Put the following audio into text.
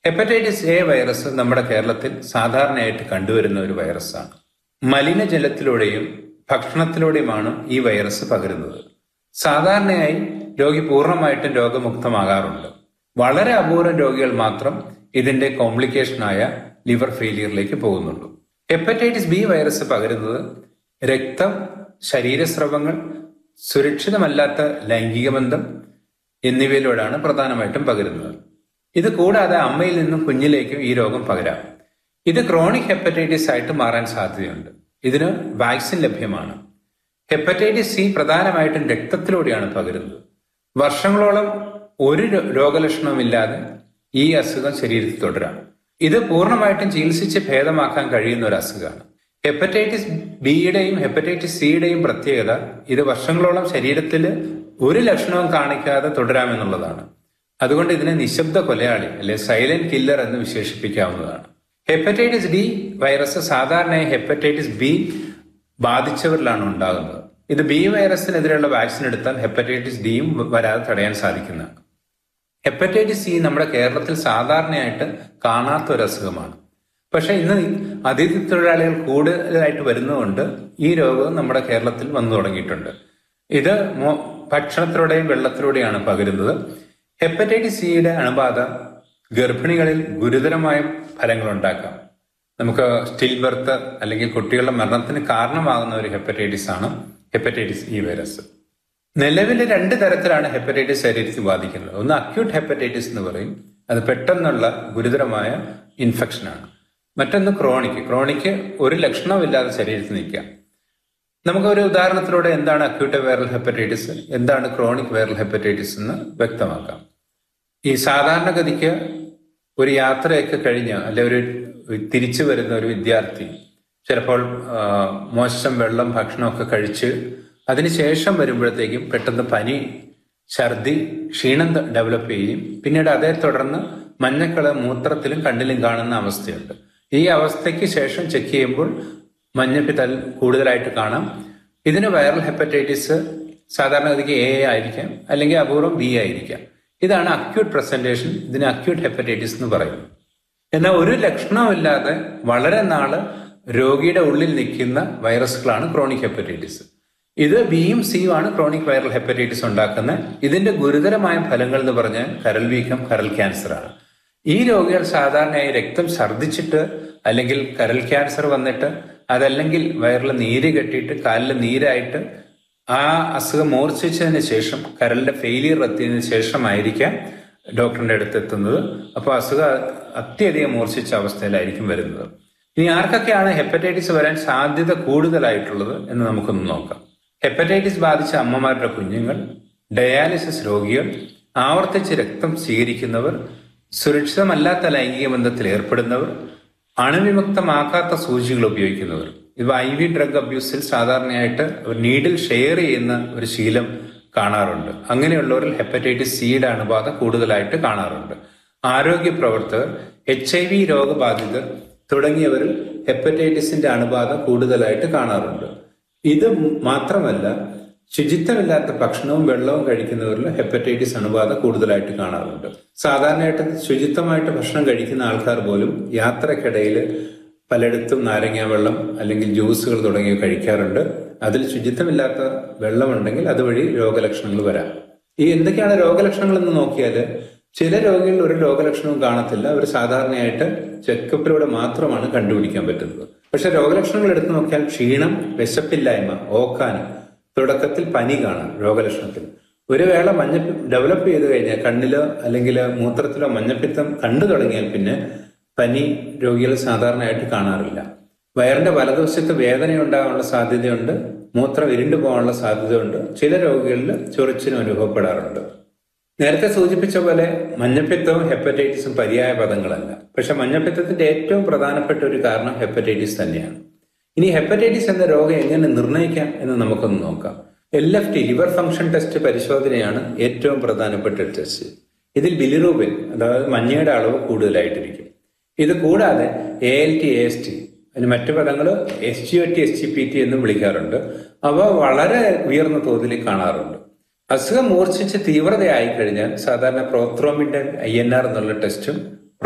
hepatitis A virus നമ്മുടെ കേരളത്തിൽ സാധാരണയായിട്ട് കണ്ടുവരുന്ന ഒരു വൈറസാണ് മലിനജലത്തിലൂടെയും ഭക്ഷണത്തിലൂടെയുമാണ് ഈ വൈറസ് പകരുന്നത് സാധാരണയായി രോഗി പൂർണ്ണമായിട്ടും രോഗമുക്തമാകാറുണ്ട് വളരെ അപൂർവം രോഗികൾ മാത്രം ഇതിന്റെ കോംപ്ലിക്കേഷനായ ലിവർ ഫെയിലിയറിലേക്ക് പോകുന്നുള്ളൂ ഹെപ്പറ്റൈറ്റിസ് ബി വൈറസ് പകരുന്നത് രക്തം ശരീരസ്രവങ്ങൾ സുരക്ഷിതമല്ലാത്ത ലൈംഗിക ബന്ധം എന്നിവയിലൂടെയാണ് പ്രധാനമായിട്ടും പകരുന്നത് ഇത് കൂടാതെ അമ്മയിൽ നിന്നും കുഞ്ഞിലേക്കും ഈ രോഗം പകരാം ഇത് ക്രോണിക് ഹെപ്പറ്റൈറ്റിസ് ആയിട്ട് മാറാൻ സാധ്യതയുണ്ട് ഇതിന് വാക്സിൻ ലഭ്യമാണ് ഹെപ്പറ്റൈറ്റിസ് സി പ്രധാനമായിട്ടും രക്തത്തിലൂടെയാണ് പകരുന്നത് വർഷങ്ങളോളം ഒരു രോ- രോഗലക്ഷണവുമില്ലാതെ ഈ അസുഖം ശരീരത്തിൽ തുടരാം ഇത് പൂർണ്ണമായിട്ടും ചികിത്സിച്ച് ഭേദമാക്കാൻ കഴിയുന്ന ഒരു അസുഖമാണ് ഹെപ്പറ്റൈറ്റിസ് ബിയുടെയും ഹെപ്പറ്റൈറ്റിസ് സിയുടെയും പ്രത്യേകത ഇത് വർഷങ്ങളോളം ശരീരത്തിൽ ഒരു ലക്ഷണവും കാണിക്കാതെ തുടരാമെന്നുള്ളതാണ് അതുകൊണ്ട് ഇതിനെ നിശബ്ദ കൊലയാളി അല്ലെ സൈലന്റ് കില്ലർ എന്ന് വിശേഷിപ്പിക്കാവുന്നതാണ് ഹെപ്പറ്റൈറ്റിസ് ഡി വൈറസ് സാധാരണയായി ഹെപ്പറ്റൈറ്റിസ് ബി ബാധിച്ചവരിലാണ് ഉണ്ടാകുന്നത് ഇത് ബി വൈറസിനെതിരെയുള്ള വാക്സിൻ എടുത്താൽ ഹെപ്പറ്റൈറ്റിസ് ഡിയും വരാതെ തടയാൻ സാധിക്കുന്നതാണ് ഹെപ്പറ്റൈറ്റിസ് സി നമ്മുടെ കേരളത്തിൽ സാധാരണയായിട്ട് കാണാത്ത ഒരു അസുഖമാണ് പക്ഷെ ഇന്ന് അതിഥി തൊഴിലാളികൾ കൂടുതലായിട്ട് വരുന്നതുകൊണ്ട് ഈ രോഗം നമ്മുടെ കേരളത്തിൽ വന്നു തുടങ്ങിയിട്ടുണ്ട് ഇത് മോ- ഭക്ഷണത്തിലൂടെയും വെള്ളത്തിലൂടെയാണ് പകരുന്നത് ഹെപ്പറ്റൈറ്റിസ് സിയുടെ അണുബാധ ഗർഭിണികളിൽ ഗുരുതരമായ ഫലങ്ങൾ ഉണ്ടാക്കാം നമുക്ക് സ്റ്റിൽ ബർത്ത് അല്ലെങ്കിൽ കുട്ടികളുടെ മരണത്തിന് കാരണമാകുന്ന ഒരു ഹെപ്പറ്റൈറ്റിസ് ആണ് ഹെപ്പറ്റൈറ്റിസ് ഇ വൈറസ് നിലവിൽ രണ്ട് തരത്തിലാണ് ഹെപ്പറ്റൈറ്റിസ് ശരീരത്തിൽ ബാധിക്കുന്നത് ഒന്ന് അക്യൂട്ട് ഹെപ്പറ്റൈറ്റിസ് എന്ന് പറയും അത് പെട്ടെന്നുള്ള ഗുരുതരമായ ഇൻഫെക്ഷനാണ് മറ്റൊന്ന് ക്രോണിക് ക്രോണിക്ക് ഒരു ലക്ഷണമില്ലാതെ ശരീരത്തിൽ നിൽക്കാം നമുക്ക് ഒരു ഉദാഹരണത്തിലൂടെ എന്താണ് അക്യൂട്ട് വൈറൽ ഹെപ്പറ്റൈറ്റിസ് എന്താണ് ക്രോണിക് വൈറൽ ഹെപ്പറ്റൈറ്റിസ് എന്ന് വ്യക്തമാക്കാം ഈ സാധാരണഗതിക്ക് ഒരു യാത്രയൊക്കെ കഴിഞ്ഞ് അല്ലെ ഒരു തിരിച്ചു വരുന്ന ഒരു വിദ്യാർത്ഥി ചിലപ്പോൾ ആ, മോശം വെള്ളം ഭക്ഷണമൊക്കെ കഴിച്ച് അതിനുശേഷം വരുമ്പോഴത്തേക്കും പെട്ടെന്ന് പനി ഛർദി ക്ഷീണം ത- ഡെവലപ്പ് ചെയ്യും പിന്നീട് അതേ തുടർന്ന് മഞ്ഞക്കള മൂത്രത്തിലും കണ്ണിലും കാണുന്ന അവസ്ഥയുണ്ട് ഈ അവസ്ഥയ്ക്ക് ശേഷം ചെക്ക് ചെയ്യുമ്പോൾ മഞ്ഞപ്പിത്തൽ കൂടുതലായിട്ട് കാണാം ഇതിന് വൈറൽ ഹെപ്പറ്റൈറ്റിസ് സാധാരണഗതിക്ക് എ ആയിരിക്കാം അല്ലെങ്കിൽ അപൂർവം ബി ആയിരിക്കാം ഇതാണ് അക്യൂട്ട് പ്രസന്റേഷൻ ഇതിന് അക്യൂട്ട് ഹെപ്പറ്റൈറ്റിസ് എന്ന് പറയുന്നു എന്നാൽ ഒരു ലക്ഷണമില്ലാതെ വളരെ നാള് രോഗിയുടെ ഉള്ളിൽ നിൽക്കുന്ന വൈറസുകളാണ് ക്രോണിക് ഹെപ്പറ്റൈറ്റിസ് ഇത് ബിയും സിയും ആണ് ക്രോണിക് വൈറൽ ഹെപ്പറ്റൈറ്റിസ് ഉണ്ടാക്കുന്നത് ഇതിന്റെ ഗുരുതരമായ ഫലങ്ങൾ എന്ന് പറഞ്ഞാൽ കരൾ വീക്കം കരൾ ക്യാൻസർ ആണ് ഈ രോഗികൾ സാധാരണയായി രക്തം ഛർദ്ദിച്ചിട്ട് അല്ലെങ്കിൽ കരൾ ക്യാൻസർ വന്നിട്ട് അതല്ലെങ്കിൽ വയറിൽ നീര് കെട്ടിയിട്ട് കാലിൽ നീരായിട്ട് ആ അസുഖം മൂർച്ഛിച്ചതിന് ശേഷം കരളിന്റെ ഫെയിലിയർ എത്തിയതിനു ശേഷമായിരിക്കാം ഡോക്ടറിന്റെ അടുത്ത് എത്തുന്നത് അപ്പോൾ അസുഖം അത്യധികം മൂർച്ഛിച്ച അവസ്ഥയിലായിരിക്കും വരുന്നത് ഇനി ആർക്കൊക്കെയാണ് ഹെപ്പറ്റൈറ്റിസ് വരാൻ സാധ്യത കൂടുതലായിട്ടുള്ളത് എന്ന് നമുക്കൊന്ന് നോക്കാം ഹെപ്പറ്റൈറ്റിസ് ബാധിച്ച അമ്മമാരുടെ കുഞ്ഞുങ്ങൾ ഡയാലിസിസ് രോഗികൾ ആവർത്തിച്ച് രക്തം സ്വീകരിക്കുന്നവർ സുരക്ഷിതമല്ലാത്ത ലൈംഗിക ബന്ധത്തിൽ ഏർപ്പെടുന്നവർ അണുവിമുക്തമാക്കാത്ത സൂചികൾ ഉപയോഗിക്കുന്നവർ ഇവ ഐ വി ഡ്രഗ് അബ്യൂസിൽ സാധാരണയായിട്ട് ഒരു നീഡിൽ ഷെയർ ചെയ്യുന്ന ഒരു ശീലം കാണാറുണ്ട് അങ്ങനെയുള്ളവരിൽ ഹെപ്പറ്റൈറ്റിസ് സിയുടെ അണുബാധ കൂടുതലായിട്ട് കാണാറുണ്ട് ആരോഗ്യ പ്രവർത്തകർ എച്ച് ഐ വി രോഗബാധിതർ തുടങ്ങിയവരിൽ ഹെപ്പറ്റൈറ്റിസിന്റെ അണുബാധ കൂടുതലായിട്ട് കാണാറുണ്ട് ഇത് മാത്രമല്ല ശുചിത്വമില്ലാത്ത ഭക്ഷണവും വെള്ളവും കഴിക്കുന്നവരിൽ ഹെപ്പറ്റൈറ്റിസ് അണുബാധ കൂടുതലായിട്ട് കാണാറുണ്ട് സാധാരണയായിട്ട് ശുചിത്വമായിട്ട് ഭക്ഷണം കഴിക്കുന്ന ആൾക്കാർ പോലും യാത്രക്കിടയിൽ പലയിടത്തും നാരങ്ങ വെള്ളം അല്ലെങ്കിൽ ജ്യൂസുകൾ തുടങ്ങിയവ കഴിക്കാറുണ്ട് അതിൽ ശുചിത്വമില്ലാത്ത വെള്ളമുണ്ടെങ്കിൽ അതുവഴി രോഗലക്ഷണങ്ങൾ വരാം ഈ എന്തൊക്കെയാണ് രോഗലക്ഷണങ്ങൾ എന്ന് നോക്കിയാൽ ചില രോഗികളിൽ ഒരു രോഗലക്ഷണവും കാണത്തില്ല അവർ സാധാരണയായിട്ട് ചെക്കപ്പിലൂടെ മാത്രമാണ് കണ്ടുപിടിക്കാൻ പറ്റുന്നത് പക്ഷെ രോഗലക്ഷണങ്ങൾ എടുത്തു നോക്കിയാൽ ക്ഷീണം വിശപ്പില്ലായ്മ ഓക്കാനം തുടക്കത്തിൽ പനി കാണാം രോഗലക്ഷണത്തിൽ ഒരു വേള മഞ്ഞ ഡെവലപ്പ് ചെയ്ത് കഴിഞ്ഞാൽ കണ്ണിലോ അല്ലെങ്കിൽ മൂത്രത്തിലോ മഞ്ഞപ്പിത്തം കണ്ടു തുടങ്ങിയാൽ പിന്നെ പനി രോഗികൾ സാധാരണയായിട്ട് കാണാറില്ല വയറിന്റെ വലതുവശത്ത് വേദന ഉണ്ടാകാനുള്ള സാധ്യതയുണ്ട് മൂത്രം ഇരുണ്ടു പോകാനുള്ള സാധ്യതയുണ്ട് ചില രോഗികളിൽ ചൊറിച്ചിനും അനുഭവപ്പെടാറുണ്ട് നേരത്തെ സൂചിപ്പിച്ച പോലെ മഞ്ഞപ്പിത്തവും ഹെപ്പറ്റൈറ്റിസും പര്യായ പദങ്ങളല്ല പക്ഷെ മഞ്ഞപ്പിത്തത്തിന്റെ ഏറ്റവും പ്രധാനപ്പെട്ട ഒരു കാരണം ഹെപ്പറ്റൈറ്റിസ് തന്നെയാണ് ഇനി ഹെപ്പറ്റൈറ്റിസ് എന്ന രോഗം എങ്ങനെ നിർണ്ണയിക്കാം എന്ന് നമുക്കൊന്ന് നോക്കാം L F T liver function test പരിശോധനയാണ് ഏറ്റവും പ്രധാനപ്പെട്ട ഒരു ടെസ്റ്റ് ഇതിൽ ബിലിറൂബിൻ അതായത് മഞ്ഞയുടെ അളവ് കൂടുതലായിട്ടിരിക്കും ഇത് കൂടാതെ A L T A S T അതിന് മറ്റു പദങ്ങൾ S G O T S G P T എന്നും വിളിക്കാറുണ്ട് അവ വളരെ ഉയർന്ന തോതിൽ കാണാറുണ്ട് അസുഖം മൂർച്ഛിച്ച് തീവ്രതയായി കഴിഞ്ഞാൽ സാധാരണ പ്രോത്രോമിന്റെ ഐ എൻ ആർ എന്നുള്ള ടെസ്റ്റും